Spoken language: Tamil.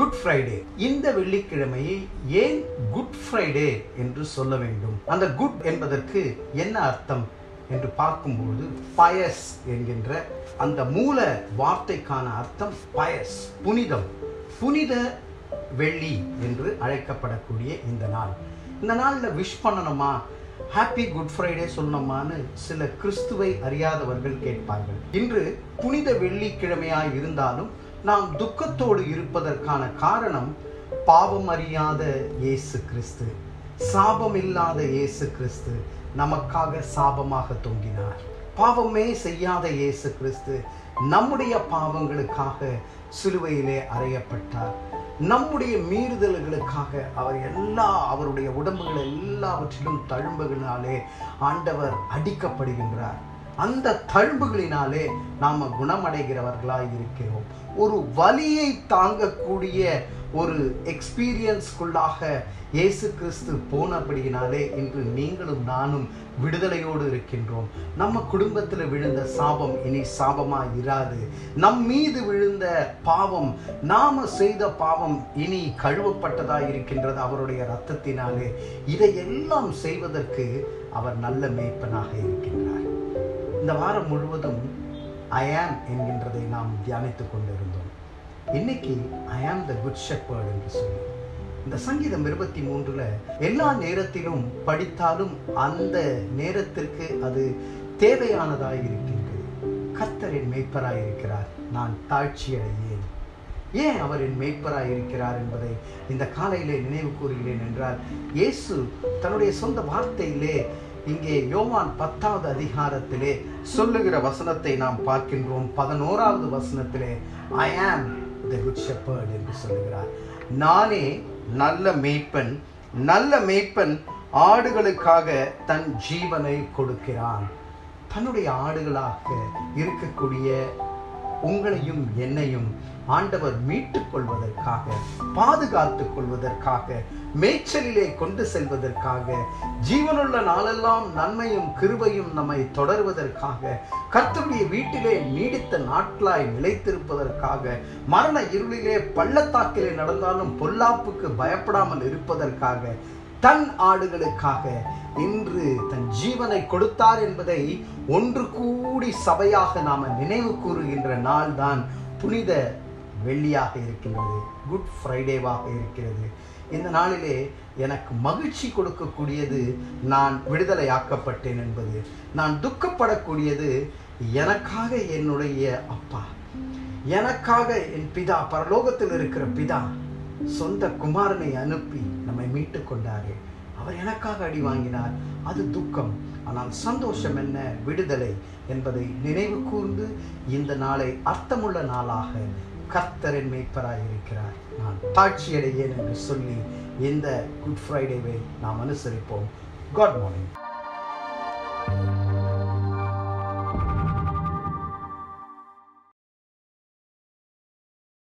குட் ஃப்ரைடே இந்த வெள்ளிக்கிழமையை ஏன் குட் ஃப்ரைடே என்று சொல்ல வேண்டும் அந்த குட் என்பதற்கு என்ன அர்த்தம் என்று பார்க்கும்போது பயஸ் என்கின்ற அந்த மூல வார்த்தைக்கான அர்த்தம் பயஸ் புனிதம் புனித வெள்ளி என்று அழைக்கப்படக்கூடிய இந்த நாள் இந்த நாளில் விஷ் பண்ணணுமா ஹாப்பி குட் ஃப்ரைடே சொல்லணுமான்னு சில கிறிஸ்துவை அறியாதவர்கள் கேட்பார்கள் இன்று புனித வெள்ளிக்கிழமையாய் இருந்தாலும் நாம் துக்கத்தோடு இருப்பதற்கான காரணம் பாவம் அறியாத இயேசு கிறிஸ்து சாபம் இல்லாத இயேசு கிறிஸ்து நமக்காக சாபமாக தொங்கினார் பாவமே செய்யாத இயேசு கிறிஸ்து நம்முடைய பாவங்களுக்காக சிலுவையிலே அறையப்பட்டார் நம்முடைய மீறுதல்களுக்காக அவர் எல்லா அவருடைய உடம்புகள் எல்லாவற்றிலும் தழும்புகளினாலே ஆண்டவர் அடிக்கப்படுகின்றார் அந்த தழும்புகளினாலே நாம குணமடைகிறவர்களாய் இருக்கிறோம் ஒரு வலியை தாங்கக்கூடிய ஒரு எக்ஸ்பீரியன்ஸ்குள்ளாக இயேசு கிறிஸ்து போனபடியினாலே இன்று நீங்களும் நானும் விடுதலையோடு இருக்கின்றோம் நம்ம குடும்பத்தில் விழுந்த சாபம் இனி சாபமா இராது நம் மீது விழுந்த பாவம் நாம செய்த பாவம் இனி கழுவப்பட்டதாய் இருக்கின்றது அவருடைய ரத்தத்தினாலே இதையெல்லாம் செய்வதற்கு அவர் நல்ல மேய்ப்பனாக இருக்கின்றார் இந்த வாரம் முழுவதும் ஐ ஆம் என்கின்றதை நாம் தியானித்துக் கொண்டிருந்தோம் இன்னைக்கு ஐ ஆம் த குட் ஷெப்பர்ட் என்று சொல்லி இந்த சங்கீதம் இருபத்தி மூன்றுல எல்லா நேரத்திலும் படித்தாலும் அந்த நேரத்திற்கு அது தேவையானதாய் இருக்கின்றது கர்த்தரின் மெய்ப்பராய் இருக்கிறார் நான் தாழ்ச்சி அடையேன் ஏன் அவர் என் மெய்ப்பராய் இருக்கிறார் என்பதை இந்த காலையிலே நினைவு கூறுகிறேன் என்றால் இயேசு தன்னுடைய சொந்த வார்த்தையிலே இங்கே யோவான் பத்தாவது அதிகாரத்திலே சொல்லுகிற வசனத்தை நாம் பார்க்கின்றோம் பதினோராவது வசனத்திலே ஐ ஆம் த குட் ஷெப்பர்ட் என்று சொல்லுகிறார் நானே நல்ல மேய்ப்பன் நல்ல மேய்ப்பன் ஆடுகளுக்காக தன் ஜீவனை கொடுக்கிறான் தன்னுடைய ஆடுகளாக இருக்கக்கூடிய உங்களையும் என்னையும் ஆண்டவர் மீட்டுக் கொள்வதற்காக பாதுகாத்துக் கொள்வதற்காக மேய்ச்சலிலே கொண்டு செல்வதற்காக ஜீவனுள்ள நாளெல்லாம் நன்மையும் கிருபையும் நம்மை தொடர்வதற்காக கர்த்தருடைய வீட்டிலே நீடித்த நாட்களாய் நிலைத்திருப்பதற்காக மரண இருளிலே பள்ளத்தாக்கிலே நடந்தாலும் பொல்லாப்புக்கு பயப்படாமல் இருப்பதற்காக தன் ஆடுகளுக்காக இன்று தன் ஜீவனை கொடுத்தார் என்பதை ஒன்று கூடி சபையாக நாம நினைவு கூறுகின்ற நாள் தான் புனித வெள்ளியாக இருக்கின்றது குட் ஃப்ரைடேவாக இருக்கிறது இந்த நாளிலே எனக்கு மகிழ்ச்சி கொடுக்கக்கூடியது நான் விடுதலையாக்கப்பட்டேன் என்பது நான் துக்கப்படக்கூடியது எனக்காக என்னுடைய அப்பா எனக்காக என் பிதா பரலோகத்தில் இருக்கிற பிதா சொந்த குமாரனை அனுப்பி நம்மை மீட்டு கொண்டாரே அவர் எனக்காக அடி வாங்கினார் அது துக்கம் ஆனால் சந்தோஷம் என்ன விடுதலை என்பதை நினைவு கூர்ந்து இந்த நாளை அர்த்தமுள்ள நாளாக கர்த்தரின் மேய்ப்பராய் இருக்கிறார் நான் தாட்சியடையேன் என்று சொல்லி இந்த குட் ஃப்ரைடேவை நாம் அனுசரிப்போம் காட் மார்னிங்